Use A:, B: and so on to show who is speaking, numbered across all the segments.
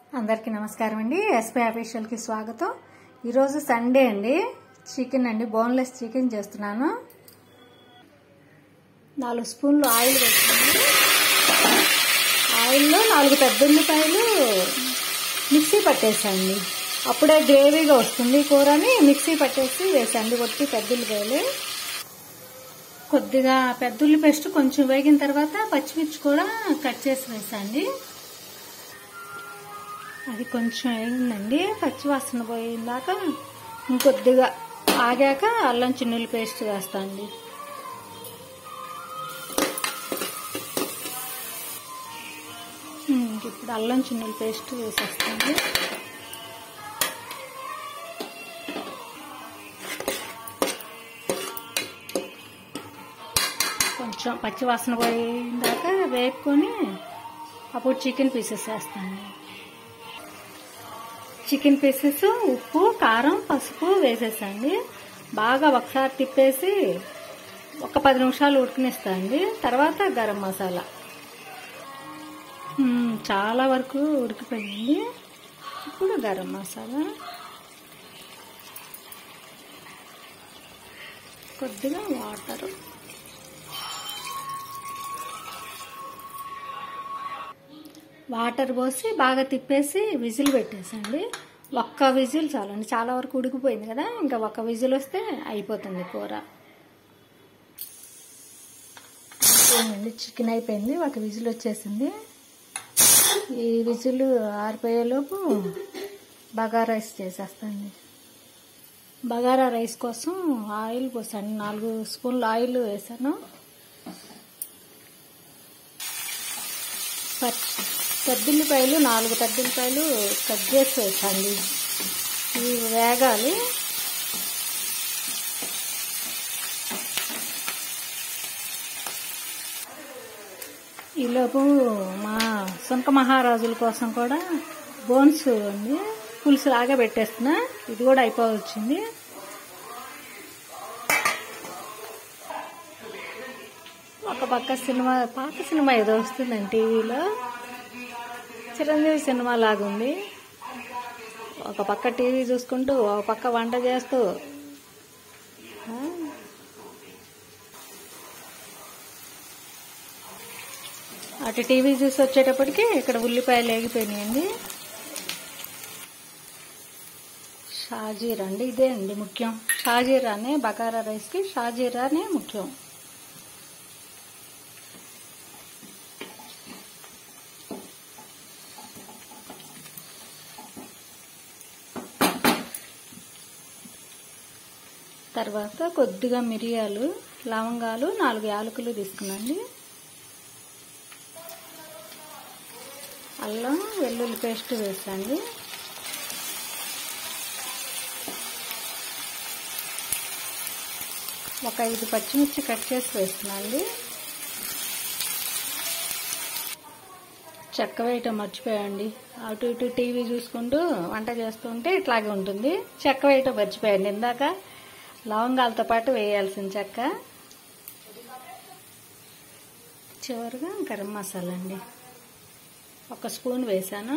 A: అందరికీ నమస్కారం అండి ఎస్పీ అఫీషియల్కి స్వాగతం ఈరోజు సండే అండి చికెన్ అండి బోన్లెస్ చికెన్ చేస్తున్నాను నాలుగు స్పూన్లు ఆయిల్ వేసాను ఆయిల్లో నాలుగు పెద్ద ఉల్లిపాయలు మిక్సీ పట్టేసండి అప్పుడే గ్రేవీగా వస్తుంది కూరని మిక్సీ పట్టేసి వేసండి ఒట్టి పెద్ద ఉల్లిపాయలు కొద్దిగా పెద్ద ఉల్లి పేస్ట్ కొంచెం వేగిన తర్వాత పచ్చిమిర్చి కూడా కట్ చేసి వేసండి అది కొంచెం వేగిందండి పచ్చివాసన పోయిందాక ఇంకొద్దిగా ఆగాక అల్లం చిన్నుల్లి పేస్ట్ వేస్తాండి ఇప్పుడు అల్లం చిన్నుల్లి పేస్ట్ వేసేస్తాండి కొంచెం పచ్చివాసన పోయిందాక వేపుకొని అప్పుడు చికెన్ పీసెస్ వేస్తాను చికెన్ పీసెస్ ఉప్పు కారం పసుపు వేసేసండి బాగా ఒకసారి తిప్పేసి ఒక పది నిమిషాలు ఉడికినిస్తాండి తర్వాత గరం మసాలా చాలా వరకు ఉడికిపోయింది ఇప్పుడు గరం మసాలా కొద్దిగా వాటర్ వాటర్ పోసి బాగా తిప్పేసి విజిల్ పెట్టేసండి ఒక్క విజిల్ చాలండి చాలా వరకు ఉడికిపోయింది కదా ఇంకా ఒక్క విజిల్ వస్తే అయిపోతుంది కూర అయిపోయిందండి చికెన్ అయిపోయింది ఒక విజిల్ వచ్చేసింది ఈ విజిల్ ఆరిపోయేలోపు బగారా రైస్ చేసేస్తాండి బగారా రైస్ కోసం ఆయిల్ పోసాను నాలుగు స్పూన్లు ఆయిల్ వేసాను పెద్దల్లిపాయలు నాలుగు పెద్దల్లిపాయలు కట్ చేసి వేసండి ఇవి వేగాలి ఈలోపు మా సునక మహారాజుల కోసం కూడా బోన్స్ ఉంది పులుసు లాగా పెట్టేస్తున్నా ఇది కూడా అయిపోవచ్చింది ఒక పక్క సినిమా పాత సినిమా ఏదో వస్తుందండి టీవీలో చిరంజీవి సినిమా లాగుంది ఒక పక్క టీవీ చూసుకుంటూ ఒక పక్క వంట చేస్తూ అటు టీవీ చూసి వచ్చేటప్పటికి ఇక్కడ ఉల్లిపాయలు లేగిపోయినాయండి షాజీరా అండి ఇదే అండి ముఖ్యం షాజీరానే బగారా రైస్కి షాజీరానే ముఖ్యం తర్వాత కొద్దిగా మిరియాలు లవంగాలు నాలుగు యాలకులు తీసుకున్నాండి అల్లం వెల్లుల్లి పేస్ట్ వేసండి ఒక ఐదు పచ్చిమిర్చి కట్ చేసి వేస్తున్నాండి చెక్క వేయటం మర్చిపోయండి అటు ఇటు టీవీ చూసుకుంటూ వంట చేస్తుంటే ఇట్లాగే ఉంటుంది చెక్క వేయటం మర్చిపోయండి ఇందాక లవంగాలతో పాటు వేయాల్సిన చెక్క చివరిగా గరం మసాలా అండి ఒక స్పూన్ వేసాను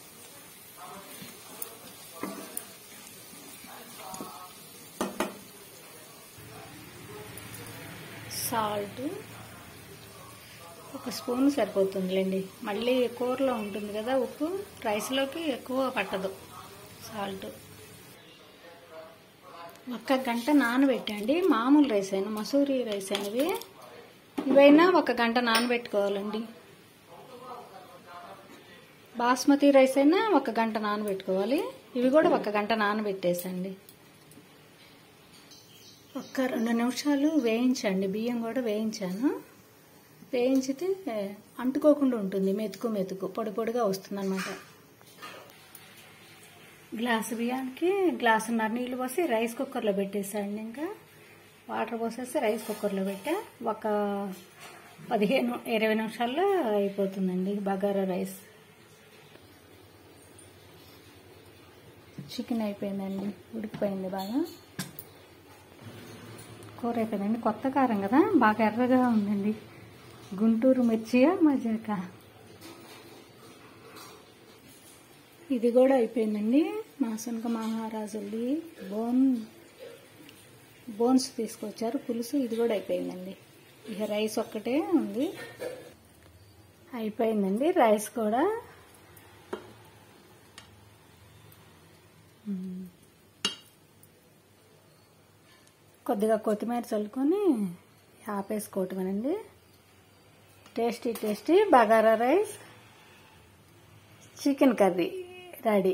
A: సాల్ట్ ఒక స్పూన్ సరిపోతుందిలేండి మళ్ళీ కూరలో ఉంటుంది కదా ఉప్పు రైస్లోకి ఎక్కువ పట్టదు సాల్ట్ ఒక్క గంట నానబెట్టండి మామూలు రైస్ అయినా మసూరి రైస్ అయినవి ఇవైనా ఒక గంట నానబెట్టుకోవాలండి బాస్మతి రైస్ అయినా ఒక గంట నానబెట్టుకోవాలి ఇవి కూడా ఒక గంట నానబెట్టేసండి ఒక్క రెండు నిమిషాలు వేయించండి బియ్యం కూడా వేయించాను వేయించితే అంటుకోకుండా ఉంటుంది మెతుకు మెతుకు పొడి పొడిగా వస్తుందన్నమాట గ్లాసు బియ్యానికి గ్లాసున్నర నీళ్ళు పోసి రైస్ కుక్కర్లో పెట్టేసాండి ఇంకా వాటర్ పోసేసి రైస్ కుక్కర్లో పెట్టా ఒక పదిహేను ఇరవై నిమిషాల్లో అయిపోతుందండి బగారా రైస్ చికెన్ అయిపోయిందండి ఉడికిపోయింది బాగా కూర అయిపోయిందండి కొత్త కారం కదా బాగా ఎర్రగా ఉందండి గుంటూరు మిర్చియా మజాక ఇది కూడా అయిపోయిందండి మా సునక మహారాజుల్ది బోన్ బోన్స్ తీసుకొచ్చారు పులుసు ఇది కూడా అయిపోయిందండి ఇక రైస్ ఒక్కటే ఉంది అయిపోయిందండి రైస్ కూడా మ్మ్. కొద్దిగా కొత్తిమీర చల్లుకొని ఆపేసుకోవటమేనండి tasty tasty bagara rice chicken curry ready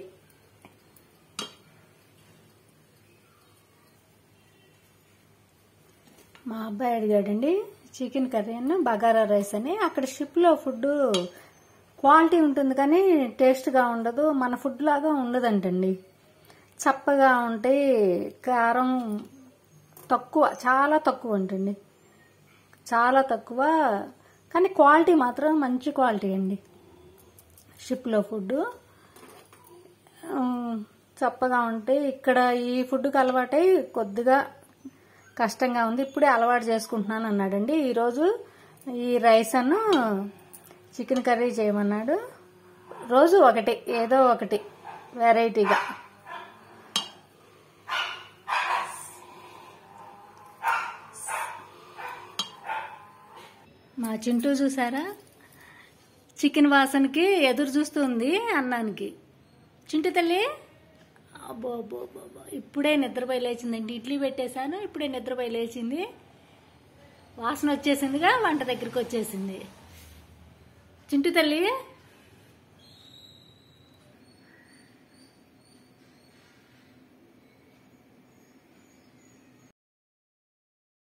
A: మా అబ్బాయి అడిగాడండి చికెన్ కర్రీ అన్న బగారా రైస్ అని అక్కడ షిప్లో ఫుడ్ క్వాలిటీ ఉంటుంది కానీ టేస్ట్గా ఉండదు మన ఫుడ్ లాగా ఉండదంటండి చప్పగా ఉంటాయి కారం తక్కువ చాలా తక్కువ ఉంటుంది చాలా తక్కువ కానీ క్వాలిటీ మాత్రం మంచి క్వాలిటీ అండి షిప్లో ఫుడ్ చప్పగా ఉంటే ఇక్కడ ఈ ఫుడ్కి అలవాటై కొద్దిగా కష్టంగా ఉంది ఇప్పుడే అలవాటు చేసుకుంటున్నాను అన్నాడండి ఈరోజు ఈ రైస్ అను చికెన్ కర్రీ చేయమన్నాడు రోజు ఒకటి ఏదో ఒకటి వెరైటీగా మా చింటూ చూసారా చికెన్ వాసనకి ఎదురు చూస్తుంది అన్నానికి చింటు తల్లి అబ్బో అబ్బో అబ్బో అబ్బో. ఇప్పుడే నిద్రపోయి లేచిందండి ఇడ్లీ పెట్టేశాను ఇప్పుడే నిద్రపోయి లేచింది వాసన వచ్చేసిందిగా వంట దగ్గరికి వచ్చేసింది చింటు తల్లి